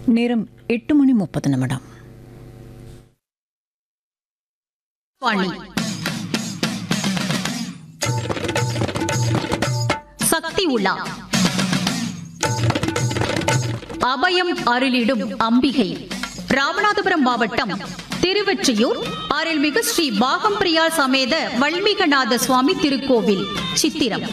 நேரம் எட்டு மணி முப்பது நிமிடம் வாணி சக்தி உலா அபயம் அருளிடும் அம்பிகை ராமநாதபுரம் மாவட்டம் திருவெற்றியூர் அருள்மிகு ஸ்ரீ பாகம்பிரியா சமேத வல்மீகநாத சுவாமி திருக்கோவில் சித்திரம்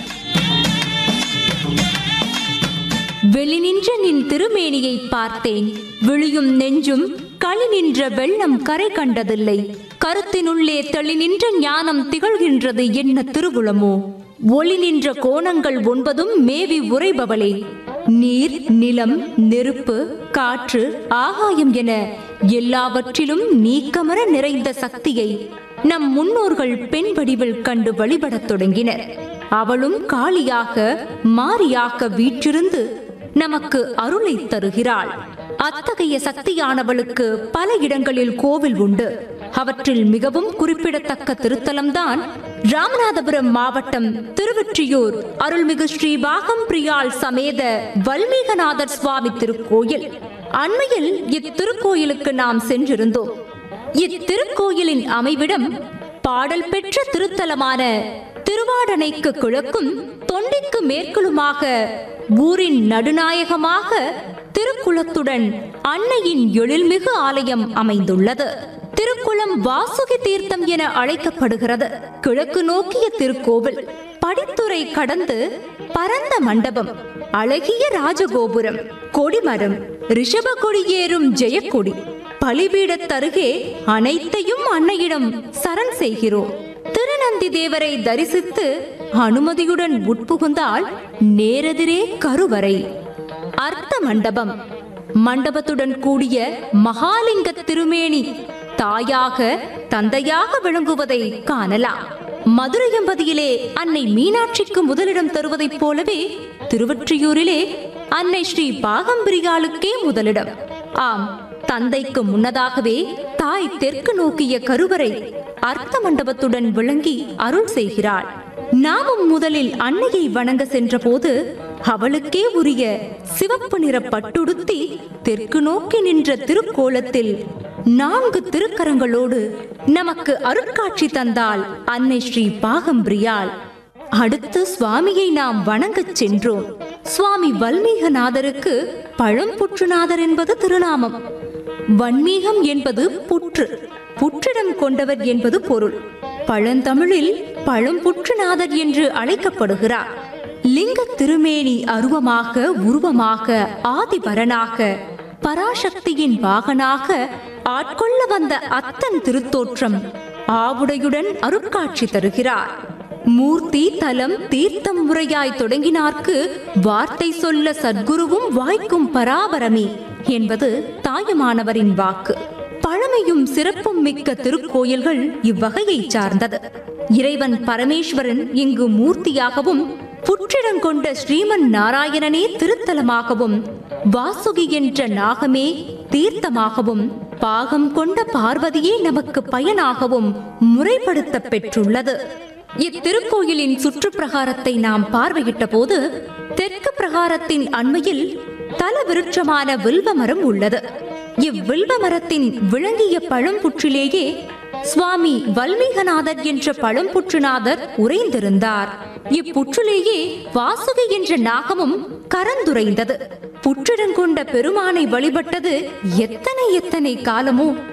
வெளிநின்ற நின் திருமேனியை பார்த்தேன் விழியும் நெஞ்சும் களி நின்ற வெள்ளம் கரை கண்டதில்லை கருத்தினுள்ளே தெளி நின்ற ஞானம் திகழ்கின்றது என்ன திருவுளமோ ஒளி நின்ற கோணங்கள் ஒன்பதும் மேவி உரைபவளே நீர் நிலம் நெருப்பு காற்று ஆகாயம் என எல்லாவற்றிலும் நீக்கமர நிறைந்த சக்தியை நம் முன்னோர்கள் பெண் வடிவில் கண்டு வழிபடத் தொடங்கினர் அவளும் காளியாக மாரியாக வீற்றிருந்து நமக்கு அருளை தருகிறாள் அத்தகைய சக்தியானவளுக்கு பல இடங்களில் கோவில் உண்டு அவற்றில் மிகவும் குறிப்பிடத்தக்க திருத்தலம்தான் ராமநாதபுரம் மாவட்டம் திருவொற்றியூர் அருள்மிகு ஸ்ரீ பாகம் பிரியாள் சமேத வல்மீகநாதர் சுவாமி திருக்கோயில் அண்மையில் இத்திருக்கோயிலுக்கு நாம் சென்றிருந்தோம் இத்திருக்கோயிலின் அமைவிடம் பாடல் பெற்ற திருத்தலமான திருவாடனைக்கு கிழக்கும் தொண்டிக்கு மேற்குலுமாக ஊரின் நடுநாயகமாக திருக்குளத்துடன் அன்னையின் எழில்மிகு ஆலயம் அமைந்துள்ளது திருக்குளம் வாசுகி தீர்த்தம் என அழைக்கப்படுகிறது கிழக்கு நோக்கிய திருக்கோவில் படித்துறை கடந்து பரந்த மண்டபம் அழகிய ராஜகோபுரம் கொடிமரம் ரிஷப கொடியேறும் ஜெயக்கொடி பலிபீடத்தருகே அனைத்தையும் அன்னையிடம் சரண் செய்கிறோம் திருநந்தி தேவரை தரிசித்து அனுமதியுடன் உட்புகுந்தால் நேரெதிரே கருவறை அர்த்த மண்டபம் மண்டபத்துடன் கூடிய மகாலிங்க திருமேனி தாயாக தந்தையாக விளங்குவதை காணலாம் மதுரையம்பதியிலே அன்னை மீனாட்சிக்கு முதலிடம் தருவதைப் போலவே திருவொற்றியூரிலே அன்னை ஸ்ரீ பாகம்பிரியாளுக்கே முதலிடம் ஆம் தந்தைக்கு முன்னதாகவே தாய் தெற்கு நோக்கிய கருவறை அர்த்த மண்டபத்துடன் விளங்கி அருள் செய்கிறாள் நாமும் முதலில் அன்னையை வணங்க சென்றபோது அவளுக்கே உரிய சிவப்பு நிற பட்டுடுத்தி தெற்கு நோக்கி நின்ற திருக்கோலத்தில் நான்கு திருக்கரங்களோடு நமக்கு அருட்காட்சி தந்தாள் அன்னை ஸ்ரீ பாகம்பிரியாள் அடுத்து சுவாமியை நாம் வணங்கச் சென்றோம் சுவாமி வல்மீகநாதருக்கு பழம்புற்றுநாதர் என்பது திருநாமம் வன்மீகம் என்பது புற்று புற்றிடம் கொண்டவர் என்பது பொருள் பழந்தமிழில் பழம்புற்றுநாதர் என்று அழைக்கப்படுகிறார் லிங்க திருமேனி அருவமாக உருவமாக ஆதிபரனாக பராசக்தியின் வாகனாக ஆட்கொள்ள வந்த அத்தன் திருத்தோற்றம் ஆவுடையுடன் அருட்காட்சி தருகிறார் மூர்த்தி தலம் தீர்த்தம் முறையாய் தொடங்கினார்க்கு வார்த்தை சொல்ல சத்குருவும் வாய்க்கும் பராபரமே என்பது தாயுமானவரின் வாக்கு பழமையும் சிறப்பும் மிக்க திருக்கோயில்கள் இவ்வகையைச் சார்ந்தது இறைவன் பரமேஸ்வரன் இங்கு மூர்த்தியாகவும் புற்றிடங்கொண்ட ஸ்ரீமன் நாராயணனே திருத்தலமாகவும் வாசுகி என்ற நாகமே தீர்த்தமாகவும் பாகம் கொண்ட பார்வதியே நமக்கு பயனாகவும் முறைப்படுத்த பெற்றுள்ளது இத்திருக்கோயிலின் சுற்றுப்பிரகாரத்தை நாம் பார்வையிட்ட போது தெற்கு பிரகாரத்தின் அண்மையில் தல விருட்சமான வில்வ மரம் உள்ளது இவ்வில்வ மரத்தின் விளங்கிய பழம்புற்றிலேயே சுவாமி வல்மீகநாதர் என்ற பழம்புற்றுநாதர் உறைந்திருந்தார் இப்புற்றிலேயே வாசுகி என்ற நாகமும் கரந்துரைந்தது புற்றிடங்கொண்ட பெருமானை வழிபட்டது எத்தனை எத்தனை காலமோ